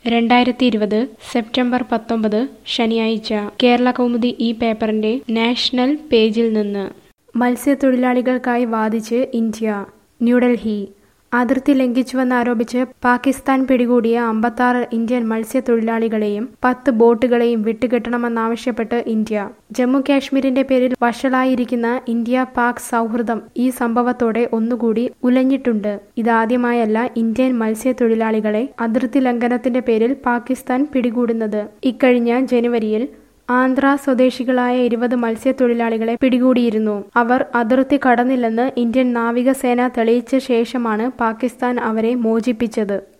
രണ്ടായിരത്തി ഇരുപത് സെപ്റ്റംബർ പത്തൊമ്പത് ശനിയാഴ്ച കേരള കൗമുദി ഈ പേപ്പറിന്റെ നാഷണൽ പേജിൽ നിന്ന് മത്സ്യത്തൊഴിലാളികൾക്കായി വാദിച്ച് ഇന്ത്യ ന്യൂഡൽഹി അതിർത്തി ലംഘിച്ചുവെന്നാരോപിച്ച് പാകിസ്ഥാൻ പിടികൂടിയ അമ്പത്താറ് ഇന്ത്യൻ മത്സ്യത്തൊഴിലാളികളെയും പത്ത് ബോട്ടുകളെയും വിട്ടുകിട്ടണമെന്നാവശ്യപ്പെട്ട് ഇന്ത്യ ജമ്മു കാശ്മീരിന്റെ പേരിൽ വഷളായിരിക്കുന്ന ഇന്ത്യ പാക് സൗഹൃദം ഈ സംഭവത്തോടെ ഒന്നുകൂടി ഉലഞ്ഞിട്ടുണ്ട് ഇതാദ്യമായല്ല ഇന്ത്യൻ മത്സ്യത്തൊഴിലാളികളെ അതിർത്തി ലംഘനത്തിന്റെ പേരിൽ പാകിസ്ഥാൻ പിടികൂടുന്നത് ഇക്കഴിഞ്ഞ ജനുവരിയിൽ ആന്ധ്ര സ്വദേശികളായ ഇരുപത് മത്സ്യത്തൊഴിലാളികളെ പിടികൂടിയിരുന്നു അവർ അതിർത്തി കടന്നില്ലെന്ന് ഇന്ത്യൻ നാവികസേന തെളിയിച്ച ശേഷമാണ് പാകിസ്ഥാൻ അവരെ മോചിപ്പിച്ചത്